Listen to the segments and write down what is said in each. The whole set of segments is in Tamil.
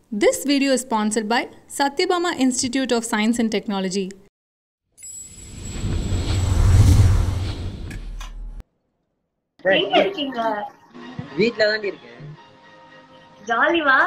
This video is sponsored by Satyabama Institute of Science and Technology. எங்க இருக்கீங்க வீட்ல தாண்டி இருக்கேன் ஜாலி வா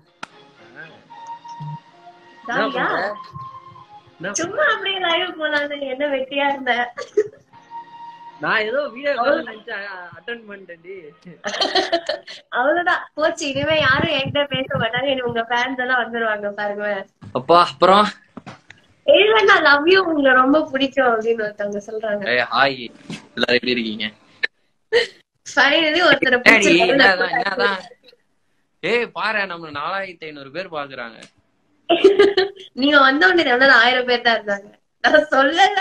என்ன ஜாலியா பண்ற என்ன சும்மா அப்படியே லைவ் போலான்னு என்ன வெட்டியா இருந்த நான் ஏதோ வீடியோ கால் நினைச்சு அட்டன் பண்ணிட்டேன்டி அவ்வளவுதான் போச்சு இனிமே யாரும் என்கிட்ட பேச மாட்டாங்க இனி உங்க ஃபேன்ஸ் எல்லாம் வந்துருவாங்க பாருங்க அப்பா அப்புறம் இல்ல நான் லவ் யூ உங்களை ரொம்ப பிடிக்கும் அப்படின்னு ஒருத்தவங்க சொல்றாங்க ஏய் ஹாய் எல்லாரும் எப்படி இருக்கீங்க ஃபைனலி ஒருத்தரை ஏடி என்னதான் பிடிச்சிருக்காங்க என்னதான் ஏய் பாரு நம்ம நாலாயிரத்தி ஐநூறு பேர் பாக்குறாங்க நீங்க வந்த உடனே எவ்வளவு ஆயிரம் பேர் தான் இருந்தாங்க நான் சொல்லல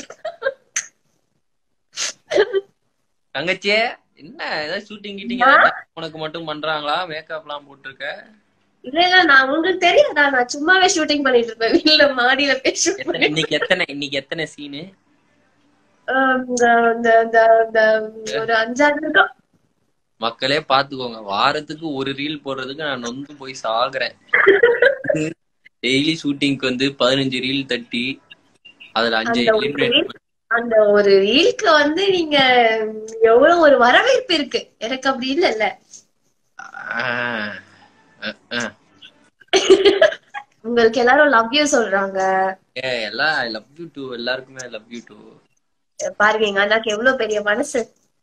தங்கச்சியே என்ன ஏதாவது ஷூட்டிங் கீட்டிங் உனக்கு மட்டும் பண்றாங்களா மேக்கப் எல்லாம் போட்டிருக்க இல்ல இல்ல நான் உங்களுக்கு தெரியாதா நான் சும்மாவே ஷூட்டிங் பண்ணிட்டு இருப்பேன் வீட்டுல மாடியில போய் ஷூட் எத்தனை இன்னைக்கு எத்தனை இன்னைக்கு எத்தனை சீனு இந்த இந்த இந்த இந்த ஒரு அஞ்சாறு இருக்கும் மக்களே பாத்துக்கோங்க வாரத்துக்கு ஒரு ரீல் போடுறதுக்கு நான் நொந்து போய் சாகுறேன் டெய்லி ஷூட்டிங்க்கு வந்து பதினஞ்சு ரீல் தட்டி அதுல அஞ்சு அந்த ஒரு eliminate reel- அந்த ஒரு ரீலுக்கு வந்து நீங்க எவ்வளவு ஒரு வரவேற்பு இருக்கு எனக்கு அப்படி இல்லல்ல ஆஹ் அஹ் அஹ். உங்களுக்கு எல்லாரும் லவ் யூ சொல்றாங்க ஏ எல்லாம் ஐ லவ் யூ டூ எல்லாருக்குமே ஐ லவ் யூ டூ பாருங்க எங்க அண்ணாக்கு எவ்வளவு பெரிய மனசு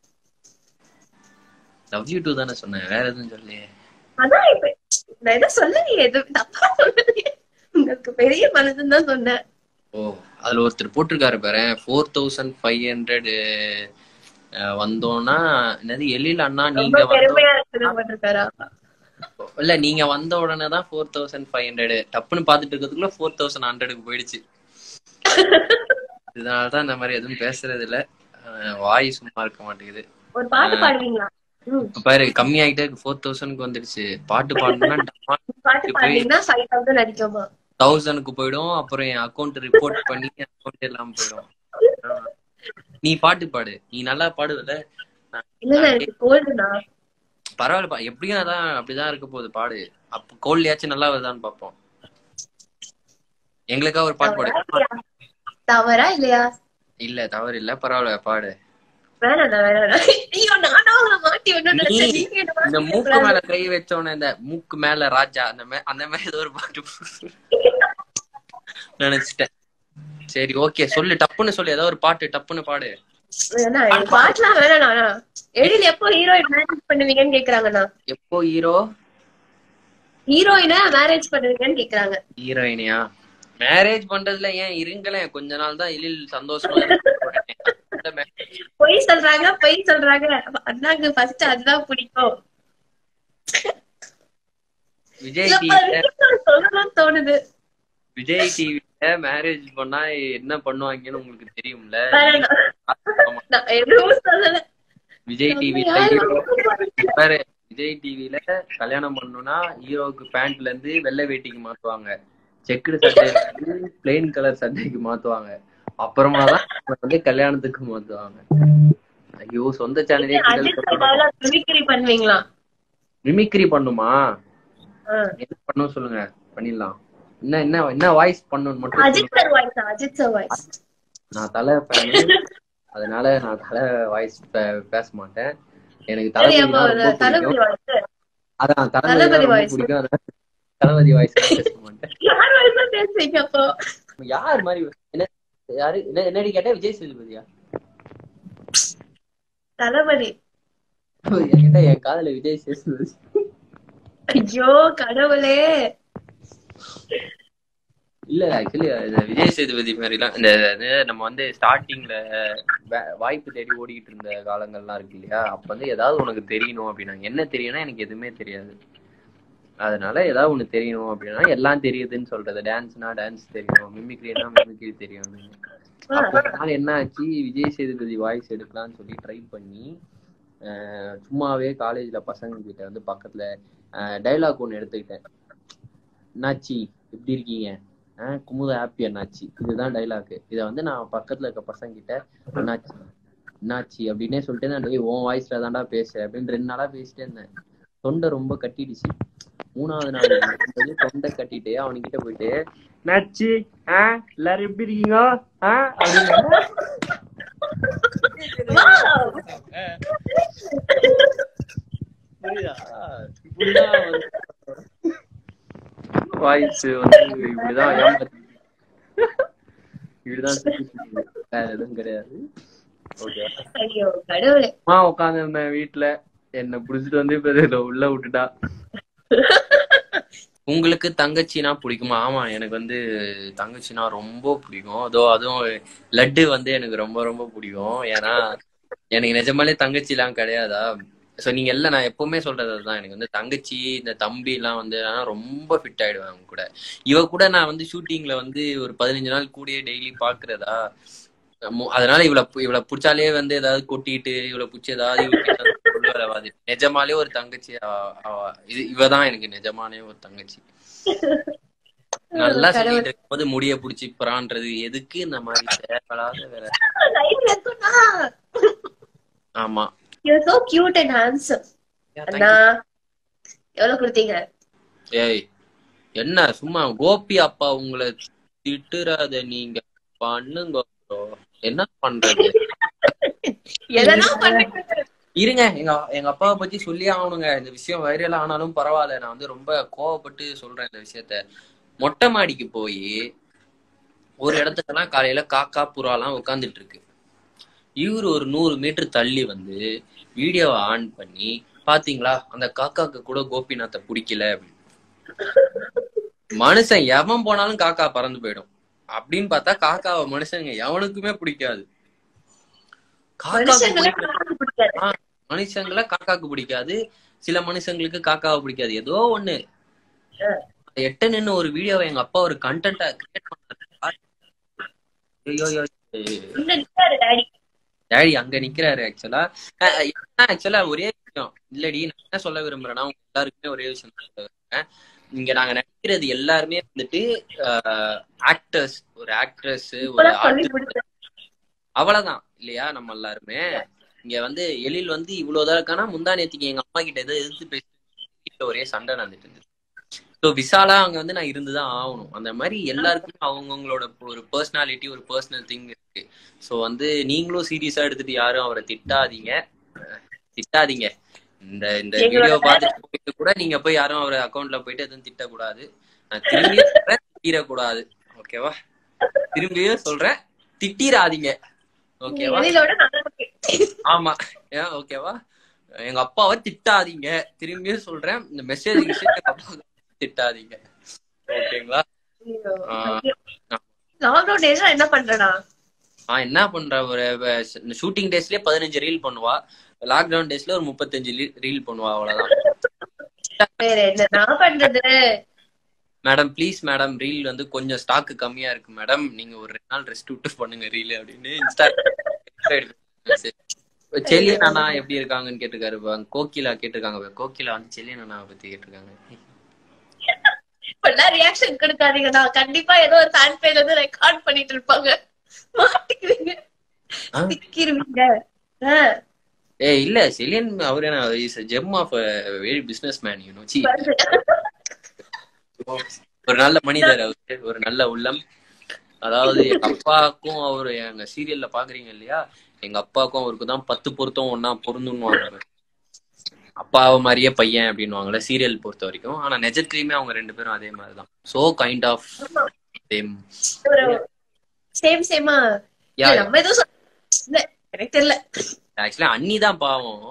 லவ் யூ டூ தானே சொன்னேன் வேற எதுவும் சொல்லியே அதான் இப்ப நான் எதுவும் சொல்லலையே எதுவும் தப்பா சொல்லலையே உங்களுக்கு பெரிய மனசுன்னு தான் சொன்னேன் ஓ அதுல ஒருத்தர் போட்டிருக்காரு பாரு ஃபோர் தௌசண்ட் ஃபைவ் ஹண்ட்ரட் வந்தோம்னா என்னது எழில் அண்ணா ரொம்ப நீங்க வந்தோம் பெருமையா இருக்குது இல்ல நீங்க வந்த உடனே தான் ஃபோர் தௌசண்ட் ஃபைவ் ஹண்ட்ரட் டப்புன்னு பாத்துட்டு இருக்கிறதுக்குள்ள ஃபோர் தௌசண்ட் ஹண்ட்ரடுக்கு போயிடுச்சு இதனாலதான் இந்த மாதிரி எதுவும் பேசுறது இல்ல அஹ் வாய் சும்மா இருக்க மாட்டேங்குது ஒரு பாட்டு பாடுவீங்களா ம். இப்ப பாரு கம்மி ஆகிட்டே இருக்கு ஃபோர் தௌசண்ட்க்கு வந்துடுச்சு பாட்டு பாடணும்னா பாட்டு பாடுவீங்கன்னா ஃபைவ் தௌசண்ட் அடிக்குமா தௌசண்ட்க்கு போயிடும் அப்புறம் என் அக்கௌண்ட் ரிப்போர்ட் பண்ணி அக்கௌண்ட் எல்லாம் போயிடும் அஹ் நீ பாட்டு பாடு நீ நல்லா பாடுவல இல்ல இல்ல எனக்கு கோல்டுனா பரவாயில்லப்பா எப்படியும் அதான் அப்படிதான் இருக்க போகுது பாடு அப்ப கோல்லையாச்சும் நல்லா வருதான்னு பாப்போம் எங்களுக்கா ஒரு பாட்டு பாடு தவறா இல்லையா இல்ல தவறு இல்ல பரவாயில்ல பாடு வேணாண்ணா வேணாண்ணா ஐயோ நானும் அவங்கள மாட்டி ஒண்ணும் நினைச்சேன் நீ நீங்க என்ன இந்த மாட்டி மூக்கு விடக்கூடாது. மேல கை வச்சோன்னே இந்த மூக்கு மேல ராஜா அந்த மே அந்த மாதிரி ஏதோ ஒரு பாட்டு நினைச்சிட்டேன் சரி ஓகே சொல்லு டப்புன்னு சொல்லு ஏதோ ஒரு பாட்டு டப்புன்னு பாடு வேணா, எனக்கு பாட்டுலாம் வேணாண்ணா எழில் எப்போ ஹீரோயின் மேரேஜ் பண்ணுவீங்கன்னு கேக்குறாங்கண்ணா எப்போ ஹீரோ ஹீரோயினை மேரேஜ் பண்ணுவீங்கன்னு கேக்குறாங்க ஹீரோயினியா மேரேஜ் பண்றதுல ஏன் இருங்களேன் கொஞ்ச நாள் தான் எழில் சந்தோஷமா இருக்க பொய் சொல்றாங்க பொய் சொல்றாங்க அப்ப அண்ணாக்கு ஃபர்ஸ்ட் அதுதான் பிடிக்கும் விஜய் இல்ல, டிவில பாருங்க, சொல்லணும்னு தோணுது விஜய் டிவில மேரேஜ் பண்ணா என்ன பண்ணுவாங்கன்னு உங்களுக்கு தெரியும்ல வேணாண்ணா. ஆமா. நான் எதுவும் சொல்லல விஜய் நம்ம டிவில யாரும் ஹீரோ பாரு விஜய் டிவில கல்யாணம் பண்ணணும்னா ஹீரோவுக்கு பேண்ட்ல இருந்து வெள்ளை வேட்டிக்கு மாத்துவாங்க செக்குடு சட்டையில இருந்து பிளெயின் கலர் சட்டைக்கு மாத்துவாங்க அப்புறமா தான் வந்து கல்யாணத்துக்கு மாத்துவாங்க ஐயோ சொந்த சேனலே அஜித் பதிலா மிமிக்ரி பண்ணுவீங்களா மிமிக்ரி பண்ணுமா ஆ. என்ன பண்ணும் சொல்லுங்க பண்ணிடலாம் என்ன என்ன என்ன வாய்ஸ் பண்ணணும் மட்டும் அஜித் சொல்லுங்க sir voice Ajith sir voice நான் தலை ஃபேன் அதனால நான் தலை வாய்ஸ் பேச மாட்டேன் எனக்கு தளபதி அப்போ ரொம்ப தளபதி பிடிக்கும் வாய்ஸ் அதான் தளபதி தளபதி ரொம்ப voice. பிடிக்கும் அதனால தளபதி வாய்ஸ் பேச மாட்டேன் யார் வாய்ஸ் தான் பேசுறீங்க அப்போ யார் மாதிரி என்ன யாரு என்ன என்னடி கேட்டா விஜய் சேதுபதியா தளபதி என்கிட்ட என் காதுல விஜய் சேதுபதி ஐயோ கடவுளே இல்ல ஆக்சுவலி இந்த விஜய் சேதுபதி மாதிரிலாம் இந்த இது நம்ம வந்து ஸ்டார்டிங்ல வாய்ப்பு தேடி ஓடிக்கிட்டு இருந்த காலங்கள்லாம் இருக்கு இல்லையா அப்ப வந்து ஏதாவது உனக்கு தெரியணும் அப்படின்னா என்ன தெரியும்னா எனக்கு எதுவுமே தெரியாது அதனால ஏதாவது ஒண்ணு தெரியணும் அப்படின்னா எல்லாம் தெரியுதுன்னு சொல்றது டான்ஸ்னா டான்ஸ் தெரியும் மிமிக்ரினா மிமிக்ரி தெரியும் அப்படின்னு. அப்ப ஒரு நாள் என்ன ஆச்சு விஜய் சேதுபதி வாய்ஸ் எடுக்கலாம்னு சொல்லி ட்ரை பண்ணி அஹ், சும்மாவே காலேஜ்ல பசங்க கிட்ட வந்து பக்கத்துல டைலாக் ஒண்ணு எடுத்துக்கிட்டேன் என்னாச்சி எப்படி இருக்கீங்க ஆஹ் குமுத ஹாப்பி அண்ணாச்சி இதுதான் டைலாக் இதை வந்து நான் பக்கத்துல இருக்க பசங்க கிட்ட அண்ணாச்சி என்னாச்சு அப்படின்னே சொல்லிட்டு நான் டேய் உன் வாய்ஸ்ல தான்டா பேசுறேன் அப்படின்னு ரெண்டு நாளா பேசிட்டே இருந்தேன் தொண்டை ரொம்ப கட்டிடுச்சு மூணாவது நாள் வரும்போது தொண்டை கட்டிட்டு அவன்கிட்ட போயிட்டு நச்சு ஆ எல்லாரும் எப்படி இருக்கீங்க ஆ அப்படின்னு புரியுதா? இப்படிதான் வந்து வாய்ஸ் வந்து இப்படிதான் ஏமாத்தி இப்படிதான் சுத்திட்டு இருக்குது. வேற எதுவும் கிடையாது ஓகே ஐயோ கடவுளே அம்மா உட்காந்து இருந்தேன் வீட்டுல என்ன புடிச்சிட்டு வந்து இப்ப இதுல உள்ள விட்டுட்டா உங்களுக்கு தங்கச்சினா பிடிக்குமா ஆமா எனக்கு வந்து தங்கச்சினா ரொம்ப பிடிக்கும் அதோ அதுவும் லட்டு வந்து எனக்கு ரொம்ப ரொம்ப பிடிக்கும் ஏன்னா எனக்கு நிஜமாலே தங்கச்சி எல்லாம் கிடையாதா சோ நீங்க எல்லாம் நான் எப்பவுமே சொல்றது அதுதான் எனக்கு வந்து தங்கச்சி இந்த தம்பி எல்லாம் வந்து நான் ரொம்ப ஃபிட் ஆயிடுவேன் அவங்க கூட இவ கூட நான் வந்து ஷூட்டிங்ல வந்து ஒரு பதினஞ்சு நாள் கூடயே டெய்லி பாக்குறதா மு- அதனால இவள இவள புடிச்சாலே வந்து ஏதாவது கொட்டிட்டு இவள புடிச்சு ஏதாவது இவகிட்ட சொல்ல வரவாது நிஜமாலே ஒரு தங்கச்சி அவ- அவ- இது இவதான் எனக்கு நிஜமாலே ஒரு தங்கச்சி நல்லா சொல்லிட்டு இருக்கும்போது முடிய புடிச்சு பிரான்றது எதுக்கு இந்த மாதிரி தேவையில்லாத வேலை லைவ்ல இருக்கும்னா ஆமா you so cute and handsome அண்ணா எவ்வளவு கொடுத்தீங்க ஏய் என்ன சும்மா கோபி அப்பா உங்களை திட்டுறாத நீங்க பண்ணுங்க bro. என்ன பண்றது எதனா பண்ணுங்க இருங்க எங்க எங்க அப்பாவை பத்தி சொல்லி ஆகணுங்க இந்த விஷயம் வைரல் ஆனாலும் பரவாயில்ல நான் வந்து ரொம்ப கோவப்பட்டு சொல்றேன் இந்த விஷயத்த மொட்டை மாடிக்கு போய் ஒரு இடத்துக்கெல்லாம் காலையில காக்கா புறாலாம் உட்காந்துட்டு இருக்கு இவர் ஒரு நூறு மீட்டர் தள்ளி வந்து வீடியோவை ஆன் பண்ணி பாத்தீங்களா அந்த காக்காக்கு கூட கோபிநாத்தை பிடிக்கல அப்படின்னு மனுஷன் எவன் போனாலும் காக்கா பறந்து போயிடும் அப்படின்னு பார்த்தா காக்காவை மனுஷங்க எவனுக்குமே பிடிக்காது காக்காவுக்கு மனுஷங்களே பிடிக்காது. காக்காக்கு பிடிக்காது மனுஷங்களை காக்காக்கு பிடிக்காது சில மனுஷங்களுக்கு காக்காவை பிடிக்காது ஏதோ ஒண்ணு எட்ட நின்னு ஒரு வீடியோவை எங்க அப்பா ஒரு கண்டென்ட்டா கிரியேட் பண்ணாரு ஐயோ ஐயோ இந்த நிக்காரு டாடி டேடி அங்க நிக்கிறாரு ஆக்சுவலா ஆக்சுவலா ஒரே விஷயம் இல்லடி நான் என்ன சொல்ல விரும்புறேன்னா உங்க எல்லாருக்குமே ஒரே விஷயம் தான் சொல்ல விரும்புறேன் இங்க நாங்க நடிக்கிறது எல்லாருமே வந்துட்டு ஆக்டர்ஸ் ஒரு ஆக்ட்ரஸ் ஒரு இப்பதான் சொல்லி ஆர்டிஸ்ட் முடிச்சேன் அவ்வளவுதான் இல்லையா நம்ம எல்லாருமே இங்க வந்து எழில் வந்து இவ்வளவுதான் இருக்கானா முந்தா நேத்திக்கு எங்க அம்மா கிட்ட ஏதோ எதிர்த்து பேசி வீட்டுல ஒரே சண்டை நடந்துட்டு இருந்துச்சு ஸோ விசாலா அங்க வந்து நான் இருந்துதான் ஆகணும் அந்த மாதிரி எல்லாருக்குமே அவங்கவுங்களோட ஒரு பர்சனாலிட்டி ஒரு பர்சனல் திங் இருக்கு ஸோ வந்து நீங்களும் சீரியஸா எடுத்துட்டு யாரும் அவரை திட்டாதீங்க அஹ் திட்டாதீங்க இந்த இந்த எங்களோட வீடியோ பார்த்துட்டு போயிட்டு கூட நீங்க போய் யாரும் அவர் அக்கௌண்ட்ல போயிட்டு எதுவும் திட்டக்கூடாது நான் திரும்பியும் சொல்றேன் திட்டிடக்கூடாது ஓகேவா திரும்பியும் சொல்றேன் திட்டிராதீங்க ஓகேவா எழிலோட நல்ல ஆமா ஏன் ஓகேவா எங்க அப்பாவை திட்டாதீங்க திரும்பியும் சொல்றேன் இந்த மெசேஜ் விஷயம் எங்க அப்பாவை திட்டாதீங்க ஓகேங்களா ஆஹ் லாக்டவுன் டேஸ்ல என்ன பண்றேனா நான் என்ன பண்ற ஒரு ஷூட்டிங் டேஸ்லயே பதினஞ்சு ரீல் பண்ணுவா லாக்டவுன் டேஸ்ல ஒரு முப்பத்தஞ்சு ரீல் பண்ணுவா அவ்வளவுதான் வேற என்ன நான் பண்றது மேடம் ப்ளீஸ் மேடம் ரீல் வந்து கொஞ்சம் ஸ்டாக் கம்மியா இருக்கு மேடம் நீங்க ஒரு ரெண்டு நாள் ரெஸ்ட் விட்டு பண்ணுங்க ரீல் அப்படின்னு இன்ஸ்டா செல்லியன் அண்ணா எப்படி இருக்காங்கன்னு கேட்டிருக்காரு பாருங்க. கோகிலா கேட்டிருக்காங்க பாருங்க. கோகிலா வந்து செல்லியன் அண்ணாவை பத்தி கேட்டிருக்காங்க இப்பெல்லாம் ரியாக்ஷன் கொடுக்காதீங்கண்ணா கண்டிப்பா ஏதோ ஒரு ஃபேன் பேஜ் வந்து ரெக்கார்ட் பண்ணிட்டு இருப்பாங்க மாட்டிக்குவீங்க ஆ? சிக்கிருவீங்க ஆ, ஏ இல்ல செல்லியன் அவர் என்ன is gem of very business man you know சி வருது. ஒரு நல்ல மனிதர் அவரு ஒரு நல்ல உள்ளம் அதாவது எங்க அப்பாவுக்கும் அவரு எங்க சீரியல்ல பாக்குறீங்க இல்லையா எங்க அப்பாவுக்கும் அவருக்கு தான் பத்து பொருத்தம் ஒன்னா பொருந்துன்னு அப்பாவை மாதிரியே பையன் அப்படின்னுவாங்கல்ல சீரியல் பொறுத்த வரைக்கும் ஆனா நிஜத்துலயுமே அவங்க ரெண்டு பேரும் அதே மாதிரிதான் சோ கைண்ட் ஆஃப் சேம் ஒரு சேம் சேமா யா நம்ம எதுவும் சொல்ல இல்ல எனக்கு தெரியல ஆக்சுவலா அண்ணி தான் பாவம்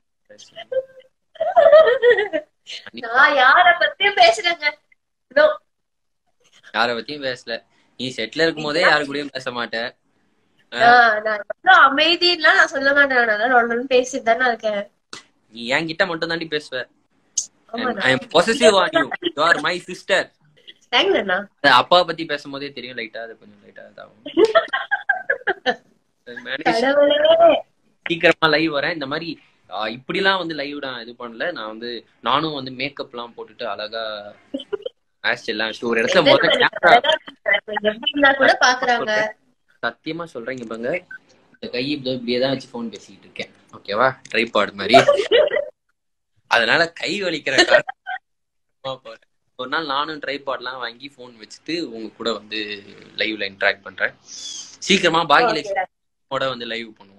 அண்ணி நான் யார பத்தியும் பேசுறேங்க No. யார பத்தியும் பேசல நீ செட்ல இருக்கும் போதே யாரு கூடயும் பேச மாட்டேன் ஆ, நான் எவ்வளவு அமைதின்னா நான் சொல்ல மாட்டேன் நான் நல்லா ரொண்டு பேசிட்டு தானே இருக்கேன் நீ என்கிட்ட மட்டும் தாண்டி பேசுவ ஆமா I am possessive on you you are my sister thanks அண்ணா அப்பா பத்தி பேசும்போதே தெரியும் லைட்டா அது கொஞ்சம் லைட்டா இதாகும் Manage. கடவுளே சீக்கிரமா லைவ் வரேன் இந்த மாதிரி ஆஹ், இப்படிலாம் வந்து லைவ் நான் இது பண்ணல நான் வந்து நானும் வந்து மேக்கப் எல்லாம் போட்டுட்டு அழகா ஆஸ்ட் எல்லாம் வச்சுட்டு ஒரு இடத்துல முதல்ல கேமரா எப்படி இருந்தா கூட பாக்குறாங்க சத்தியமா சொல்றேன் இங்க பாருங்க இந்த கை இப்படி இப்படியே தான் வச்சு போன் பேசிட்டு இருக்கேன் ஓகேவா ட்ரைபாட் மாதிரி அதனால கை வலிக்கிற காரணம் போறேன் ஒரு நாள் நானும் ட்ரைபாட்லாம் வாங்கி ஃபோன் வச்சுட்டு உங்க கூட வந்து லைவ்ல இன்டராக்ட் பண்றேன் சீக்கிரமா பாகியலட்சுமியோட வந்து லைவ் பண்ணுவோம்